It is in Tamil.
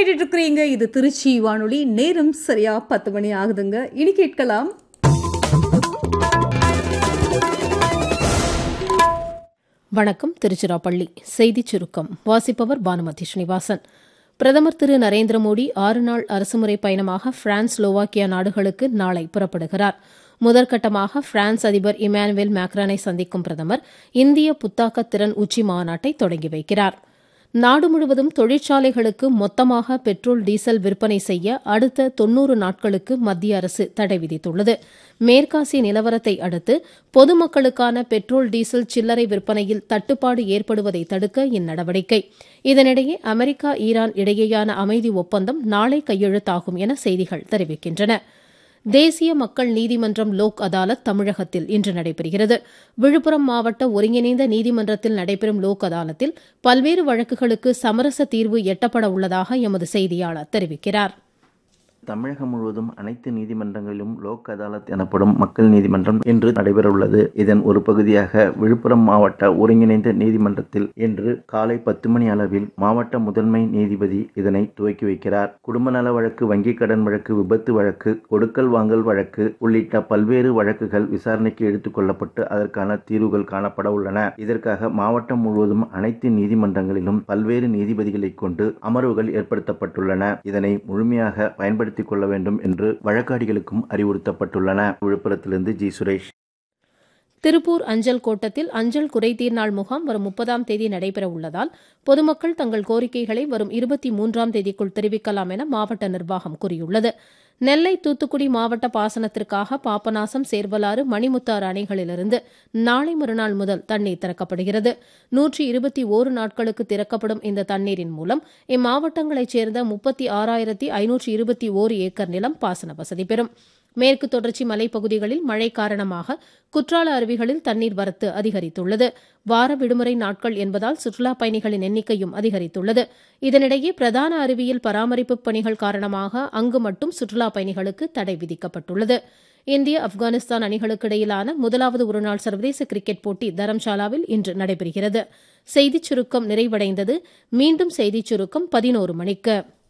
கேட்டுட்டு இருக்கிறீங்க இது திருச்சி வானொலி நேரம் சரியா பத்து மணி ஆகுதுங்க இனி கேட்கலாம் வணக்கம் திருச்சிராப்பள்ளி செய்திச் சுருக்கம் வாசிப்பவர் பானுமதி ஸ்ரீனிவாசன் பிரதமர் திரு நரேந்திர மோடி ஆறு நாள் அரசுமுறை பயணமாக பிரான்ஸ் ஸ்லோவாக்கியா நாடுகளுக்கு நாளை புறப்படுகிறார் முதற்கட்டமாக பிரான்ஸ் அதிபர் இமானுவேல் மேக்ரானை சந்திக்கும் பிரதமர் இந்திய புத்தாக்க திறன் உச்சி மாநாட்டை தொடங்கி வைக்கிறார் நாடு முழுவதும் தொழிற்சாலைகளுக்கு மொத்தமாக பெட்ரோல் டீசல் விற்பனை செய்ய அடுத்த தொன்னூறு நாட்களுக்கு மத்திய அரசு தடை விதித்துள்ளது மேற்காசிய நிலவரத்தை அடுத்து பொதுமக்களுக்கான பெட்ரோல் டீசல் சில்லறை விற்பனையில் தட்டுப்பாடு ஏற்படுவதை தடுக்க இந்நடவடிக்கை இதனிடையே அமெரிக்கா ஈரான் இடையேயான அமைதி ஒப்பந்தம் நாளை கையெழுத்தாகும் என செய்திகள் தெரிவிக்கின்றன தேசிய மக்கள் நீதிமன்றம் லோக் அதாலத் தமிழகத்தில் இன்று நடைபெறுகிறது விழுப்புரம் மாவட்ட ஒருங்கிணைந்த நீதிமன்றத்தில் நடைபெறும் லோக் அதாலத்தில் பல்வேறு வழக்குகளுக்கு சமரச தீர்வு எட்டப்பட உள்ளதாக எமது செய்தியாளர் தெரிவிக்கிறார் தமிழகம் முழுவதும் அனைத்து நீதிமன்றங்களிலும் லோக் அதாலத் எனப்படும் மக்கள் நீதிமன்றம் இன்று நடைபெறவுள்ளது இதன் ஒரு பகுதியாக விழுப்புரம் மாவட்ட ஒருங்கிணைந்த நீதிமன்றத்தில் இன்று காலை பத்து மணி அளவில் மாவட்ட முதன்மை நீதிபதி இதனை துவக்கி வைக்கிறார் குடும்ப நல வழக்கு வங்கிக் கடன் வழக்கு விபத்து வழக்கு கொடுக்கல் வாங்கல் வழக்கு உள்ளிட்ட பல்வேறு வழக்குகள் விசாரணைக்கு எடுத்துக் கொள்ளப்பட்டு அதற்கான தீர்வுகள் காணப்பட உள்ளன இதற்காக மாவட்டம் முழுவதும் அனைத்து நீதிமன்றங்களிலும் பல்வேறு நீதிபதிகளை கொண்டு அமர்வுகள் ஏற்படுத்தப்பட்டுள்ளன இதனை முழுமையாக பயன்படுத்தி பயன்படுத்திக் கொள்ள வேண்டும் என்று வழக்காடிகளுக்கும் அறிவுறுத்தப்பட்டுள்ளன விழுப்புரத்திலிருந்து ஜி சுரேஷ் திருப்பூர் அஞ்சல் கோட்டத்தில் அஞ்சல் குறைதீர் நாள் முகாம் வரும் முப்பதாம் தேதி நடைபெற உள்ளதால் பொதுமக்கள் தங்கள் கோரிக்கைகளை வரும் இருபத்தி மூன்றாம் தேதிக்குள் தெரிவிக்கலாம் என மாவட்ட நிர்வாகம் கூறியுள்ளது நெல்லை தூத்துக்குடி மாவட்ட பாசனத்திற்காக பாபநாசம் சேர்வலாறு மணிமுத்தாறு அணைகளிலிருந்து நாளை மறுநாள் முதல் தண்ணீர் திறக்கப்படுகிறது நூற்றி இருபத்தி ஓரு நாட்களுக்கு திறக்கப்படும் இந்த தண்ணீரின் மூலம் இம்மாவட்டங்களைச் சேர்ந்த முப்பத்தி ஆறாயிரத்தி ஐநூற்றி இருபத்தி ஓரு ஏக்கர் நிலம் பாசன வசதி பெறும் மேற்கு தொடர்ச்சி மலைப்பகுதிகளில் மழை காரணமாக குற்றால அருவிகளில் தண்ணீர் வரத்து அதிகரித்துள்ளது வார விடுமுறை நாட்கள் என்பதால் சுற்றுலாப் பயணிகளின் எண்ணிக்கையும் அதிகரித்துள்ளது இதனிடையே பிரதான அருவியில் பராமரிப்பு பணிகள் காரணமாக அங்கு மட்டும் சுற்றுலாப் பயணிகளுக்கு தடை விதிக்கப்பட்டுள்ளது இந்திய ஆப்கானிஸ்தான் அணிகளுக்கு இடையிலான முதலாவது ஒருநாள் சர்வதேச கிரிக்கெட் போட்டி தரம்சாலாவில் இன்று நடைபெறுகிறது செய்திச் சுருக்கம் நிறைவடைந்தது மீண்டும் செய்திச் சுருக்கம் பதினோரு மணிக்கு